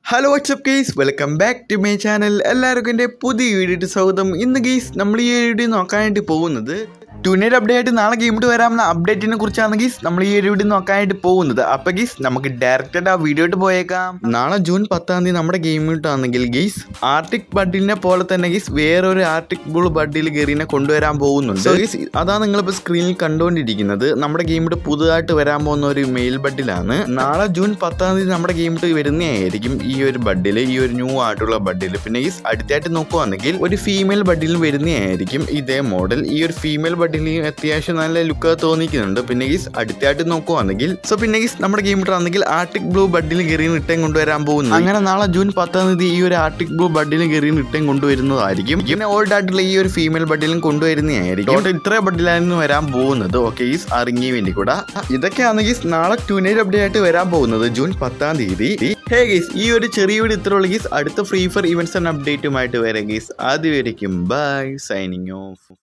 hello WhatsApp guys welcome back to my channel എല്ലാവർക്കും എൻ്റെ പുതിയ വീഡിയോ സ്വാഗതം ഇന്ന് ഗെയ്സ് നമ്മൾ ഈ വീഡിയോ നോക്കാനായിട്ട് പോകുന്നത് ടുനേറ്റ് അപ്ഡേറ്റ് ആയിട്ട് നാളെ ഗെയിമിട്ട് വരാമെന്ന അപ്ഡേറ്റിനെ കുറിച്ചാണ് ഗീസ് നമ്മൾ ഈ ഒരു വീഡിയോ നോക്കാനായിട്ട് പോകുന്നത് അപ്പോൾ ഗീസ് നമുക്ക് ഡയറക്റ്റായിട്ട് ആ വീഡിയോ ഇട്ട് പോയേക്കാം നാളെ ജൂൺ പത്താം തീയതി നമ്മുടെ ഗെയിമിട്ടാണെങ്കിൽ ഗെയ്സ് ആർട്ടിക് ബഡിലിനെ പോലെ തന്നെ ഗീസ് വേറൊരു ആർട്ടിക് ബുൾ ബഡിൽ ഗെറിനെ കൊണ്ടുവരാൻ പോകുന്നുണ്ട് So guys, അതാണ് നിങ്ങളിപ്പോൾ സ്ക്രീനിൽ കണ്ടുകൊണ്ടിരിക്കുന്നത് നമ്മുടെ ഗെയിമിട്ട് പുതുതായിട്ട് വരാൻ പോകുന്ന ഒരു മെയിൽ ബഡിലാണ് നാളെ ജൂൺ പത്താം തീയതി നമ്മുടെ ഗെയിമിട്ട് വരുന്നതായിരിക്കും ഈ ഒരു ബഡിൽ ഈ ഒരു ന്യൂ ആയിട്ടുള്ള ബഡിൽ പിന്നെ ഗീസ് അടുത്തായിട്ട് നോക്കുവാണെങ്കിൽ ഒരു ഫീമെയിൽ ബഡിൽ വരുന്നതായിരിക്കും ഇതേ മോഡൽ ഈ ഒരു ഫീമെയിൽ ബഡിൽ അത്യാവശ്യം നല്ല ലുക്ക് തോന്നിക്കുന്നുണ്ട് പിന്നെ ഗീസ് അടുത്തായിട്ട് നോക്കുവാണെങ്കിൽ സോ പിന്നെ ഗീസ് നമ്മുടെ ഗെയിമിട്ട് ആണെങ്കിൽ ആർട്ടിക് ബ്ലൂ ബഡിൽ ഗെറിൻ ഇട്ടേം കൊണ്ടുവരാൻ പോകുന്നു അങ്ങനെ നാളെ ജൂൺ പത്താം തീയതി ഈ ഒരു ആർട്ടിക് ബ്ലൂ ബഡിൽ ഗെറിൻ ഇട്ടേം കൊണ്ടുവരുന്നതായിരിക്കും പിന്നെ ഓൾഡ് ആയിട്ടുള്ള ഈ ഒരു ഫീമെയിൽ ബഡിലും കൊണ്ടുവരുന്നതായിരിക്കും ടോട്ടൽ ഇത്ര ബഡിലായിരുന്നു വരാൻ പോകുന്നത് ഓക്കെ ഗീസ് അറിഞ്ഞു വേണ്ടി കൂടെ ഇതൊക്കെയാണ് ഗീസ് നാളെ ട്യൂനേജ് അപ്ഡേറ്റ് ആയിട്ട് വരാൻ പോകുന്നത് ജൂൺ പത്താം തീയതി ഹേ ഗീസ് ഈ ഒരു ചെറിയ വീട് ഇത്ര ഉള്ള ഗീസ് അടുത്ത ഫ്രീ ഫയർ ഇവന്റ്സ് ആൻഡ് അപ്ഡേറ്റുമായിട്ട് വരാം ഗീസ് അതുവരെയും ബൈ സൈനിങ് ഓഫ്